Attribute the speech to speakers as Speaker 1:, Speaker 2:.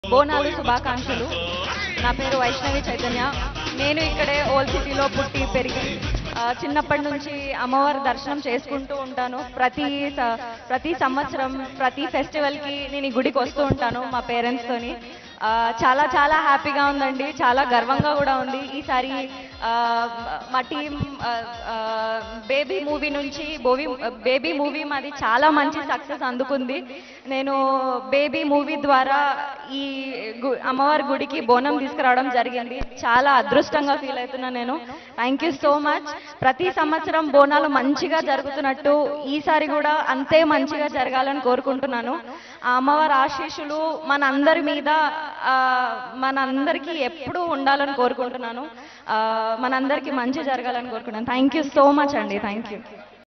Speaker 1: బోనాలు శుభాకాంక్షలు నా పేరు వైష్ణవి చైతన్య నేను ఇక్కడే ఓల్డ్ సిటీలో పుట్టి పెరిగి ఆ, చిన్నప్పటి నుంచి అమ్మవారి దర్శనం చేసుకుంటూ ఉంటాను ప్రతి స- ప్రతి సంవత్సరం ప్రతి ఫెస్టివల్కి నేను ఈ గుడికి వస్తూ ఉంటాను మా పేరెంట్స్తోని ఆ, చాలా చాలా హ్యాపీగా ఉందండి చాలా గర్వంగా కూడా ఉంది ఈసారి ఆ, మా టీం బేబీ మూవీ నుంచి బోవి బేబీ మూవీ మాది చాలా మంచి సక్సెస్ అందుకుంది నేను బేబీ మూవీ ద్వారా ఈ గు- అమ్మవారి గుడికి బోనం తీసుకురావడం జరిగింది చాలా అదృష్టంగా ఫీల్ అవుతున్నాను నేను థ్యాంక్ యూ సో మచ్ ప్రతి సంవత్సరం బోనాలు మంచిగా జరుగుతున్నట్టు ఈసారి కూడా అంతే మంచిగా జరగాలని కోరుకుంటున్నాను ఆ అమ్మవారి ఆశీస్సులు మనందరి మీద ఆ, మనందరికీ ఎప్పుడూ ఉండాలని కోరుకుంటున్నాను ఆ, మనందరికీ మంచి జరగాలని కోరుకుంటున్నాను థ్యాంక్ యూ సో మచ్ అండి థ్యాంక్ యూ